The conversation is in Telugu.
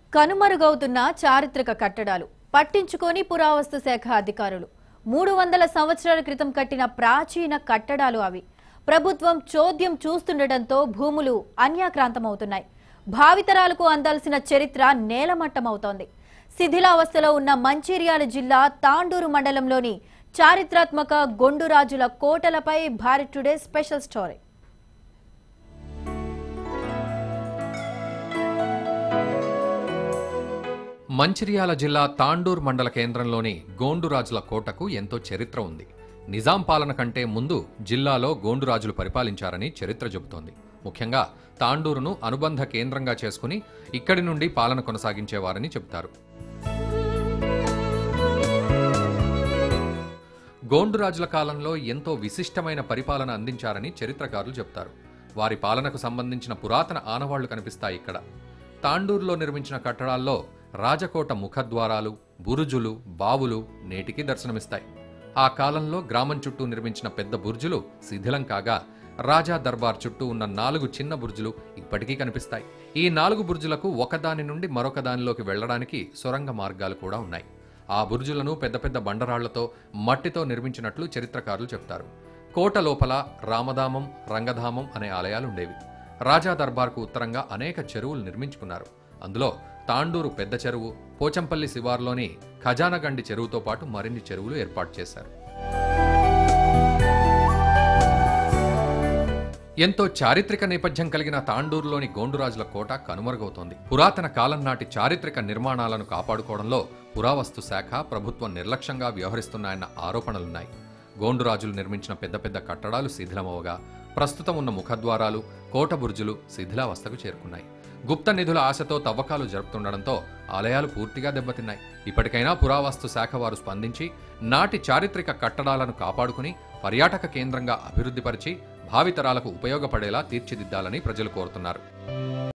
కనుమరుగవుతున్న చారిత్రక కట్టడాలు పట్టించుకొని పురావస్తు శాఖ అధికారులు మూడు వందల సంవత్సరాల క్రితం కట్టిన ప్రాచీన కట్టడాలు అవి ప్రభుత్వం చోద్యం చూస్తుండటంతో భూములు అన్యాక్రాంతమవుతున్నాయి భావితరాలకు అందాల్సిన చరిత్ర నేలమట్టమవుతోంది శిథిలావస్థలో ఉన్న మంచిర్యాల జిల్లా తాండూరు మండలంలోని చారిత్రాత్మక గొండురాజుల కోటలపై Bharat today special story Mancherial జిల్లా తాండూర్ మండల కేంద్రంలోని గోండురాజుల కోటకు ఎంతో చరిత్ర ఉంది నిజాం పాలన కంటే ముందు జిల్లాలో గోండురాజులు పరిపాలించారని చరిత్ర చెబుతోంది ముఖ్యంగా తాండూరును అనుబంధ కేంద్రంగా చేసుకుని ఇక్కడి నుండి పాలన కొనసాగించేవారని చెబుతారు గోండురాజుల కాలంలో ఎంతో విశిష్టమైన పరిపాలన అందించారని చరిత్రకారులు చెప్తారు వారి పాలనకు సంబంధించిన పురాతన ఆనవాళ్లు కనిపిస్తాయి ఇక్కడ తాండూరులో నిర్మించిన కట్టడాల్లో రాజకోట ముఖద్వారాలు బురుజులు బావులు నేటికి దర్శనమిస్తాయి ఆ కాలంలో గ్రామం చుట్టూ నిర్మించిన పెద్ద బుర్జులు శిథిలం కాగా రాజా దర్బార్ చుట్టూ ఉన్న నాలుగు చిన్న బుర్జులు ఇప్పటికీ కనిపిస్తాయి ఈ నాలుగు బుర్జులకు ఒకదాని నుండి మరొక దానిలోకి వెళ్లడానికి సొరంగ మార్గాలు కూడా ఉన్నాయి ఆ బుర్జులను పెద్ద పెద్ద బండరాళ్లతో మట్టితో నిర్మించినట్లు చరిత్రకారులు చెప్తారు కోట లోపల రామధామం రంగధామం అనే ఆలయాలుండేవి రాజా దర్బార్కు ఉత్తరంగా అనేక చెరువులు నిర్మించుకున్నారు అందులో తాండూరు పెద్ద చెరువు పోచంపల్లి శివార్లోని ఖజానగండి చెరువుతో పాటు మరిన్ని చెరువులు ఏర్పాటు చేశారు ఎంతో చారిత్రక నేపథ్యం కలిగిన తాండూరులోని గోండురాజుల కోట కనుమరుగవుతోంది పురాతన కాలం నాటి చారిత్రక నిర్మాణాలను కాపాడుకోవడంలో పురావస్తు శాఖ ప్రభుత్వం నిర్లక్ష్యంగా వ్యవహరిస్తున్నాయన్న ఆరోపణలున్నాయి గోండురాజులు నిర్మించిన పెద్ద పెద్ద కట్టడాలు శిథిలమవగా ప్రస్తుతం ఉన్న ముఖద్వారాలు కోట బుర్జులు శిథిలావస్థకు చేరుకున్నాయి గుప్త నిధుల ఆశతో తవ్వకాలు జరుపుతుండడంతో ఆలయాలు పూర్తిగా దెబ్బతిన్నాయి ఇప్పటికైనా పురావస్తు శాఖ వారు స్పందించి నాటి చారిత్రక కట్టడాలను కాపాడుకుని పర్యాటక కేంద్రంగా అభివృద్ధిపరిచి భావితరాలకు ఉపయోగపడేలా తీర్చిదిద్దాలని ప్రజలు కోరుతున్నారు